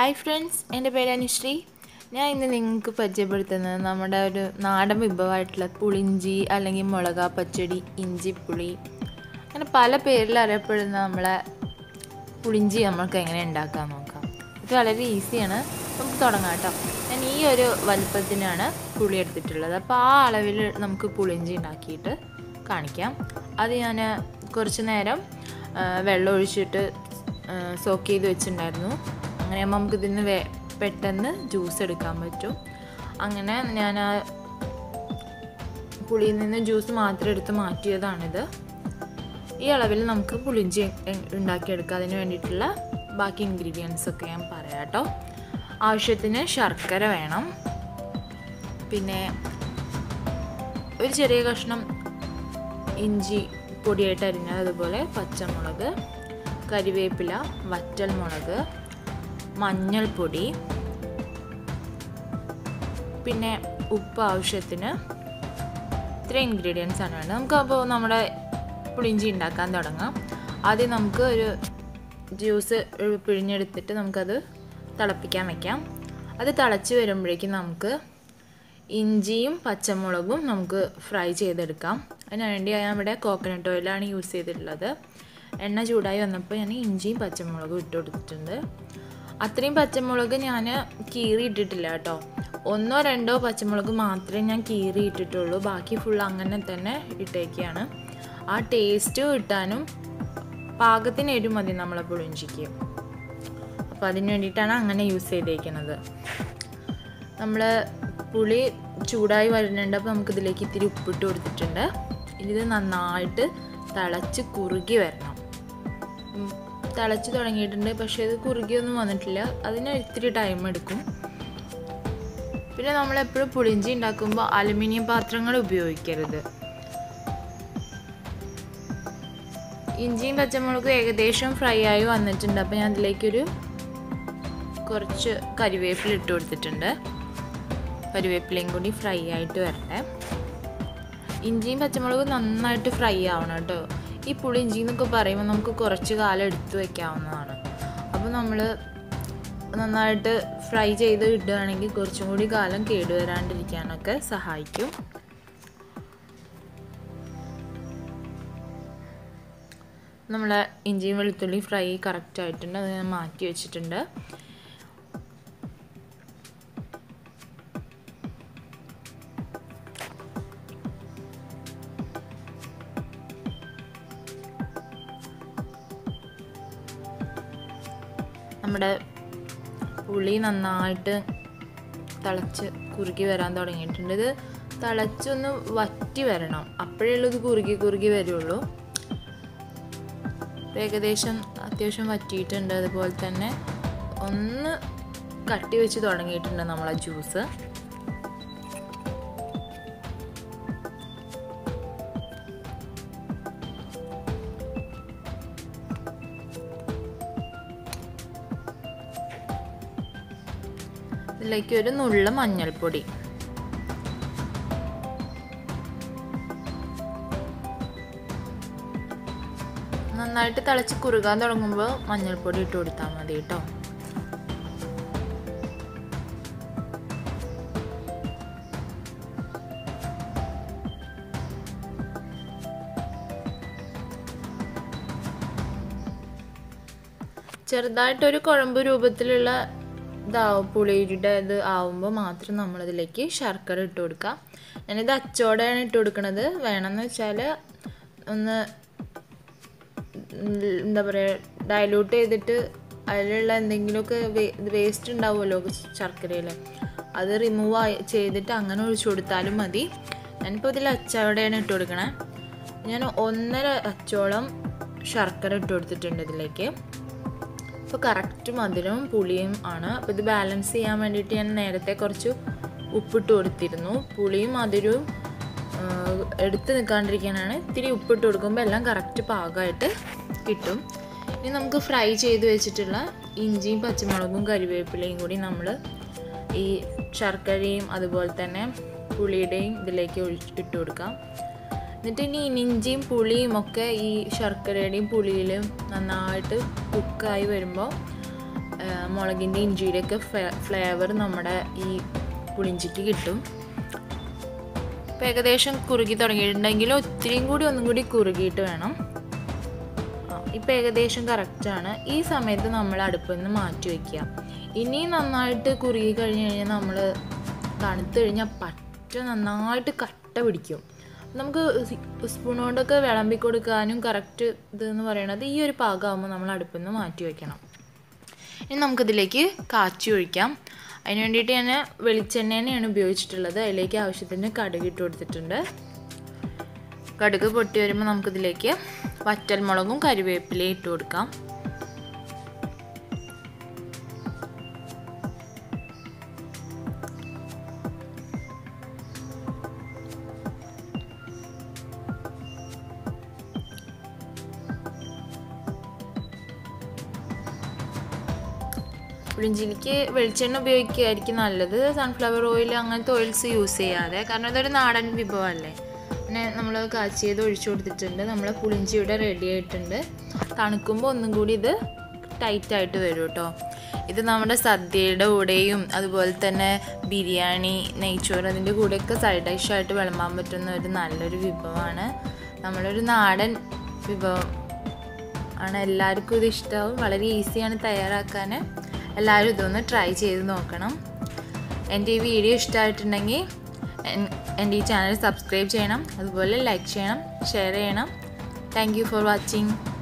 hi friends എൻ്റെ പേര് അനുശ്രീ ഞാൻ ഇന്ന് നിങ്ങൾക്ക് പരിചയപ്പെടുത്തുന്നത് നമ്മുടെ ഒരു നാടൻ വിഭവമായിട്ടുള്ള പുളിഞ്ചി അല്ലെങ്കിൽ മുളക പച്ചടി ഇഞ്ചിപ്പുളി അങ്ങനെ പല പേരിൽ അറിയപ്പെടുന്ന നമ്മളെ പുളിഞ്ചി നമ്മൾക്ക് എങ്ങനെ ഉണ്ടാക്കാൻ നോക്കാം ഇത് വളരെ ഈസിയാണ് നമുക്ക് തുടങ്ങാം കേട്ടോ ഞാൻ ഈ ഒരു വലുപ്പത്തിനാണ് പുളി എടുത്തിട്ടുള്ളത് അപ്പോൾ ആ അളവിൽ നമുക്ക് പുളിഞ്ചി ഉണ്ടാക്കിയിട്ട് കാണിക്കാം അത് ഞാൻ കുറച്ച് നേരം ആ, വെള്ളം ഒഴിച്ചിട്ട് സോക്ക് ചെയ്ത് വെച്ചിട്ടുണ്ടായിരുന്നു അങ്ങനെ ആകുമ്പോൾ നമുക്ക് ഇതിന് വേ പെട്ടെന്ന് ജ്യൂസ് എടുക്കാൻ പറ്റും അങ്ങനെ ഞാൻ ആ പുളിയിൽ നിന്ന് ജ്യൂസ് മാത്രം എടുത്ത് മാറ്റിയതാണിത് ഈ അളവിൽ നമുക്ക് പുളിഞ്ചി എ- ഉണ്ടാക്കിയെടുക്കാം അതിന് വേണ്ടിയിട്ടുള്ള ബാക്കി ഇൻഗ്രീഡിയൻസ് ഒക്കെ ഞാൻ പറയാം കേട്ടോ ആവശ്യത്തിന് ശർക്കര വേണം പിന്നെ ഒരു ചെറിയ കഷ്ണം ഇഞ്ചി പൊടിയായിട്ട് അരിഞ്ഞത് അതുപോലെ പച്ചമുളക് കരിവേപ്പില വറ്റൽമുളക് മഞ്ഞൾപ്പൊടി പിന്നെ ഉപ്പ് ആവശ്യത്തിന് ഇത്ര ഇൻഗ്രീഡിയൻസ് ആണ് വേണ്ടത് നമുക്ക് അപ്പോൾ നമ്മുടെ പുളിഞ്ചി ഉണ്ടാക്കാൻ തുടങ്ങാം ആദ്യം നമുക്ക് ഒരു ജ്യൂസ് പിഴിഞ്ഞെടുത്തിട്ട് നമുക്കത് തിളപ്പിക്കാൻ വെക്കാം അത് തിളച്ച് വരുമ്പോഴേക്കും നമുക്ക് ഇഞ്ചിയും പച്ചമുളകും നമുക്ക് ഫ്രൈ ചെയ്തെടുക്കാം അതിന് വേണ്ടി ഞാൻ ഇവിടെ കോക്കനട്ട് ഓയിലാണ് യൂസ് ചെയ്തിട്ടുള്ളത് എണ്ണ ചൂടായി വന്നപ്പോൾ ഞാൻ ഇഞ്ചിയും പച്ചമുളകും ഇട്ട് കൊടുത്തിട്ടുണ്ട് അത്രയും പച്ചമുളക് ഞാൻ കീറി ഇട്ടിട്ടില്ല കേട്ടോ ഒന്നോ രണ്ടോ പച്ചമുളക് മാത്രമേ ഞാൻ കീറി ഇട്ടിട്ടുള്ളൂ ബാക്കി ഫുൾ അങ്ങനെ തന്നെ ഇട്ടേക്കാണ് ആ ടേസ്റ്റ് കിട്ടാനും പാകത്തിന് എരിവ് മതി നമ്മളെ പുളിഞ്ചിക്ക് അപ്പോൾ അതിന് വേണ്ടിയിട്ടാണ് അങ്ങനെ യൂസ് ചെയ്തേക്കുന്നത് നമ്മൾ പുളി ചൂടായി വരുന്നുണ്ട് അപ്പോൾ നമുക്ക് ഇതിലേക്ക് ഇത്തിരി ഉപ്പിട്ട് കൊടുത്തിട്ടുണ്ട് ഇനി ഇത് നന്നായിട്ട് തിളച്ച് കുറുകി വരണം ഉം, തിളച്ച് തുടങ്ങിയിട്ടുണ്ട് പക്ഷേ ഇത് കുറുകിയൊന്നും വന്നിട്ടില്ല അതിന് ഇത്തിരി ടൈം എടുക്കും പിന്നെ നമ്മളെപ്പോഴും പുളിഞ്ചി ഉണ്ടാക്കുമ്പോൾ അലുമിനിയം പാത്രങ്ങൾ ഉപയോഗിക്കരുത് ഇഞ്ചിയും പച്ചമുളകും ഏകദേശം ഫ്രൈ ആയി വന്നിട്ടുണ്ട് അപ്പോൾ ഞാൻ അതിലേക്കൊരു കുറച്ച് കരിവേപ്പില ഇട്ട് കൊടുത്തിട്ടുണ്ട് കരിവേപ്പിലയും കൂടി ഫ്രൈ ആയിട്ട് വരട്ടെ ഇഞ്ചിയും പച്ചമുളകും നന്നായിട്ട് ഫ്രൈ ആവണം കേട്ടോ ഈ പുളിഞ്ചി എന്നൊക്കെ പറയുമ്പോൾ നമുക്ക് കുറച്ച് കാലം എടുത്തു വെക്കാവുന്നതാണ് അപ്പോൾ നമ്മൾ നന്നായിട്ട് ഫ്രൈ ചെയ്ത് ഇടുകയാണെങ്കിൽ കുറച്ചും കൂടി കാലം കേടുവരാണ്ടിരിക്കാനൊക്കെ സഹായിക്കും നമ്മൾ ഇഞ്ചിയും വെളുത്തുള്ളി ഫ്രൈ കറക്റ്റ് ആയിട്ടുണ്ട് അത് ഞാൻ മാറ്റി വെച്ചിട്ടുണ്ട് നമ്മുടെ പുളി നന്നായിട്ട് തിളച്ച് കുറുകി വരാൻ തുടങ്ങിയിട്ടുണ്ട് ഇത് തിളച്ചൊന്ന് വറ്റി വരണം അപ്പോഴേ ഉള്ളൂ ഇത് കുറുകി കുറുകി വരുള്ളൂ ഇപ്പം ഏകദേശം അത്യാവശ്യം വറ്റിയിട്ടുണ്ട് അതുപോലെ തന്നെ ഒന്ന് കട്ടി വെച്ച് തുടങ്ങിയിട്ടുണ്ട് നമ്മളെ ജ്യൂസ് ഇതിലേക്ക് ഒരു നുള്ള മഞ്ഞൾപ്പൊടി നന്നായിട്ട് തിളച്ച് കുറുകാൻ തുടങ്ങുമ്പോൾ മഞ്ഞൾപ്പൊടി ഇട്ട് കൊടുത്താൽ മതി കേട്ടോ ചെറുതായിട്ടൊരു കുഴമ്പ് രൂപത്തിലുള്ള ഇതാവും പുളിയുടെ ഇത് ആവുമ്പോൾ മാത്രം നമ്മളിതിലേക്ക് ശർക്കര ഇട്ട് കൊടുക്കാം ഞാനിത് അച്ചോടെയാണ് ഇട്ട് കൊടുക്കുന്നത് വേണമെന്ന് വെച്ചാൽ ഒന്ന് ഉം, എന്താ പറയുക ഡയലൂട്ട് ചെയ്തിട്ട് അതിലുള്ള എന്തെങ്കിലുമൊക്കെ വേസ്റ്റ് ഉണ്ടാവുമല്ലോ ശർക്കരയിൽ അത് റിമൂവ് ആയി ചെയ്തിട്ട് അങ്ങനെ ഒഴിച്ചു കൊടുത്താലും മതി ഞാനിപ്പോൾ ഇതിൽ അച്ചോടെയാണ് ഇട്ട് കൊടുക്കണേ ഞാൻ ഒന്നര അച്ചോളം ശർക്കര ഇട്ട് കൊടുത്തിട്ടുണ്ട് ഇതിലേക്ക് അപ്പോൾ കറക്റ്റ് മധുരവും പുളിയും ആണ് അപ്പോൾ ഇത് ബാലൻസ് ചെയ്യാൻ വേണ്ടിയിട്ട് ഞാൻ നേരത്തെ കുറച്ച് ഉപ്പിട്ട് കൊടുത്തിരുന്നു പുളിയും മധുരവും ആ, എടുത്ത് നിൽക്കാണ്ടിരിക്കാനാണ് ഇത്തിരി ഉപ്പിട്ട് കൊടുക്കുമ്പോൾ എല്ലാം കറക്റ്റ് പാകമായിട്ട് കിട്ടും ഇനി നമുക്ക് ഫ്രൈ ചെയ്ത് വെച്ചിട്ടുള്ള ഇഞ്ചിയും പച്ചമുളകും കരിവേപ്പിലയും കൂടി നമ്മൾ ഈ ശർക്കരയും അതുപോലെ തന്നെ പുളിയുടെയും ഇതിലേക്ക് ഒഴി- ഇട്ട് കൊടുക്കാം എന്നിട്ട് ഇനി ഇഞ്ചിയും പുളിയും ഒക്കെ ഈ ശർക്കരയുടെയും പുളിയിലും നന്നായിട്ട് കുക്കായി വരുമ്പോൾ മുളകിൻ്റെ ഇഞ്ചിയുടെയൊക്കെ ഫ്ലേവർ നമ്മുടെ ഈ പുളിഞ്ചിക്ക് കിട്ടും ഇപ്പം ഏകദേശം കുറുകി തുടങ്ങിയിട്ടുണ്ടെങ്കിൽ ഒത്തിരിയും കൂടി ഒന്നും കൂടി കുറുകിയിട്ട് വേണം ഇപ്പം ഏകദേശം കറക്റ്റാണ് ഈ സമയത്ത് നമ്മൾ അടുപ്പിൽ നിന്ന് മാറ്റി വയ്ക്കുക ഇനി നന്നായിട്ട് കുറുകി കഴിഞ്ഞ് കഴിഞ്ഞാൽ നമ്മൾ തണുത്ത് കഴിഞ്ഞാൽ പറ്റ നന്നായിട്ട് കട്ട പിടിക്കും നമുക്ക് സ്പൂൺ കൊണ്ടൊക്കെ വിളമ്പി കൊടുക്കാനും കറക്റ്റ് ഇതെന്ന് പറയണത് ഈ ഒരു പാകമാകുമ്പോൾ നമ്മൾ അടുപ്പിൽ നിന്ന് മാറ്റി വയ്ക്കണം ഇനി നമുക്കിതിലേക്ക് കാച്ചി ഒഴിക്കാം അതിന് വേണ്ടിയിട്ട് ഞാൻ വെളിച്ചെണ്ണയാണ് ഉപയോഗിച്ചിട്ടുള്ളത് അതിലേക്ക് ആവശ്യത്തിന് കടുക് ഇട്ട് കൊടുത്തിട്ടുണ്ട് കടുക് പൊട്ടി വരുമ്പോൾ നമുക്കിതിലേക്ക് വറ്റൽമുളകും കരിവേപ്പിലയും ഇട്ട് കൊടുക്കാം പുളിഞ്ചിലിക്ക് വെളിച്ചെണ്ണ ഉപയോഗിക്കുകയായിരിക്കും നല്ലത് സൺഫ്ലവർ ഓയിൽ അങ്ങനത്തെ ഓയിൽസ് യൂസ് ചെയ്യാതെ കാരണം ഇതൊരു നാടൻ വിഭവമല്ലേ പിന്നെ നമ്മൾ കാച്ചിയത് ഒഴിച്ചു കൊടുത്തിട്ടുണ്ട് നമ്മൾ പുളിഞ്ചി ഇവിടെ റെഡി ആയിട്ടുണ്ട് തണുക്കുമ്പോൾ ഒന്നും കൂടി ഇത് ടൈറ്റായിട്ട് വരും കേട്ടോ ഇത് നമ്മുടെ സദ്യയുടെ കൂടെയും അതുപോലെ തന്നെ ബിരിയാണി നെയ്ച്ചോറ് അതിൻ്റെ കൂടെയൊക്കെ സൈഡ് ഡിഷായിട്ട് വിളമ്പാൻ പറ്റുന്ന ഒരു നല്ലൊരു വിഭവമാണ് നമ്മളൊരു നാടൻ വിഭവം ആണ് എല്ലാവർക്കും ഇത് ഇഷ്ടമാവും വളരെ ഈസിയാണ് തയ്യാറാക്കാൻ എല്ലാവരും ഇതൊന്ന് ട്രൈ ചെയ്ത് നോക്കണം എൻ്റെ ഈ വീഡിയോ ഇഷ്ടമായിട്ടുണ്ടെങ്കിൽ എൻ്റെ ഈ ചാനൽ സബ്സ്ക്രൈബ് ചെയ്യണം അതുപോലെ ലൈക്ക് ചെയ്യണം ഷെയർ ചെയ്യണം താങ്ക് യു ഫോർ വാച്ചിങ്